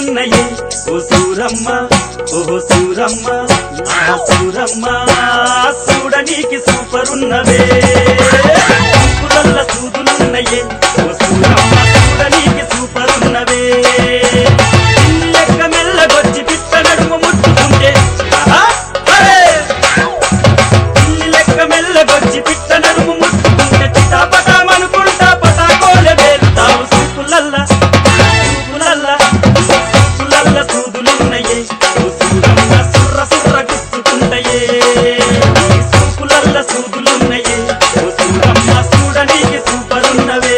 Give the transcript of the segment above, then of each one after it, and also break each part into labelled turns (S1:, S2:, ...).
S1: సూదులున్నయే ఓ సూరమ్మ ఓ సూరమ్మ ఆ సూరమ్మ చూడనీకి సూపర్ ఉన్నవే సూపులల్ల సూదులున్నయే ఓ సూరమ్మ చూడనీకి సూపర్ ఉన్నవే లెక్క మెల్లగొచ్చి పిట్ట నడుము ముట్టుకుంటే ఆహా, అరే! పిల్లి లెక్క మెల్లగొచ్చి పిట్ట నడుము ముట్టుకుంటే చిటాపటామనుకుంటా పటాకోలే వేలుతావు సూపులల్లా సూపులల్లా సూపులల్ల సూదులున్నయే ఓ సూరమ్మ సుర్ర సుర్ర గుచ్చుకుంటయే ఈ సూపులల్ల సూదులున్నయే ఓ సూరమ్మ చూడనీకి సూపరున్నవే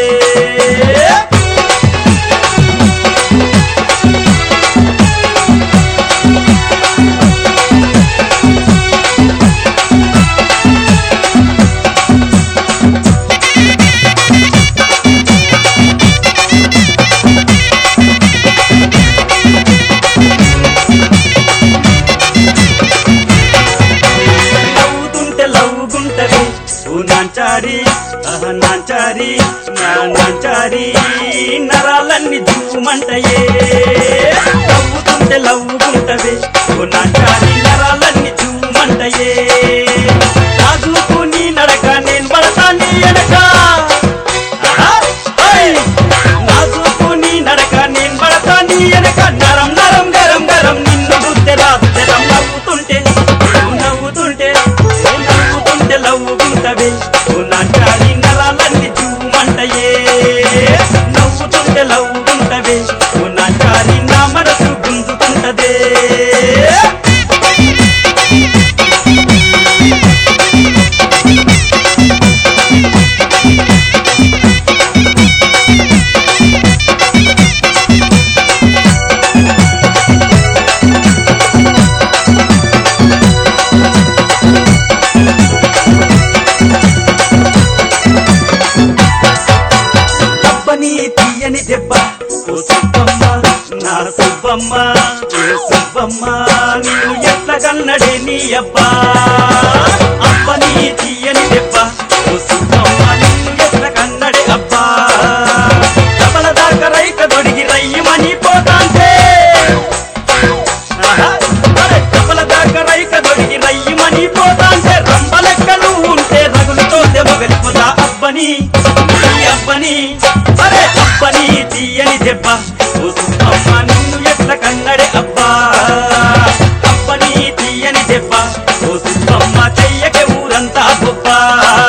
S1: నవ్వుతుంటే లవ్వుకుంటది ఓ నాంచారి ఆహ నాంచారి నా నాంచారి నరాలన్నీ జూమంటయే నవ్వుతుంటే లవ్వుకుంటది ఓ నాంచారి నరాలన్నీ జూమంటయే రాజుకు నీ నడక నేను పడతా నీ ఎడక ఆహా, ఓయ్! నాజుకు నీ నడక నేను పడతా నీ ఎనక నరం నరం గరం గరం నిన్ను గుర్తె రాదు తెరం నవ్వుతుంటే నువ్వు నవ్వుతుంటే నువ్వు నవ్వుతుంటే లవ్వుకుంటవే నువ్వు నాటాలి నరాలన్నీ చూమంటయే నవ్వుతుంటే లవ్వుకుంటవే నువ్వు నాటాలి నా మనసు గుంజుకుంటదే అబ్బని తీయని దెబ్బ ఓ సుబ్బమ్మ నా సుబ్బమ్మ ఓ సుబ్బమ్మ నీవు ఎట్ల కన్నడే నీ అబ్బా అబ్బని తీయని దెబ్బ ఓ సుబ్బమ్మ నిన్ను ఎట్ల కన్నడే అబ్బా డబల దాకా రైక దొడిగి రయ్యమని పోతాంటే ఆహా, అరే డబల దాకా రైక దొడిగి రయ్యమని పోతాంటే రంబలెక్కలు ఉంటే రగులుతో దెబ్బగలిపోతా అబ్బని ఈ అబ్బని అరే అబ్బని తీయని దెబ్బ ఓ సుబ్బమ్మ నిన్ను ఎట్ల కన్నడే అబ్బా అబ్బని తీయని దెబ్బ ఓ సుబ్బమ్మ చెయ్యకే ఊరంతా గొప్ప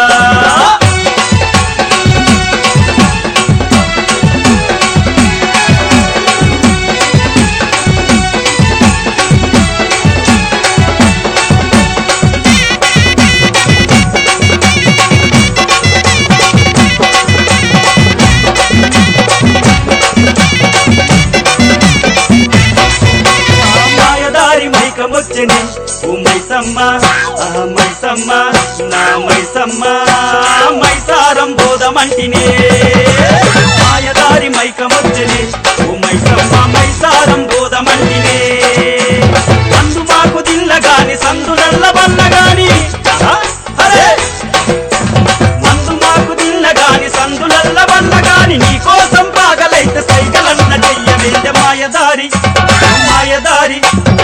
S1: మాయదారి మైకమొచ్చని ఓ మైసమ్మ ఆ మైసమ్మ నా మైసమ్మ మైసారం బోధమంటినే మాయదారి మైకమొచ్చని ఓ మైసమ్మ మైసారం బోధమంటినే అందు మాకు దిల్లగాని సందు నల్లబల్లగాని ఆహా, అరే మందు మాకు దిల్లగాని సందులల్ల వల్లగాని నీ కోసం పాగలైతే సైగలన్న చెయ్యవేందే మాయదారి మాయదారి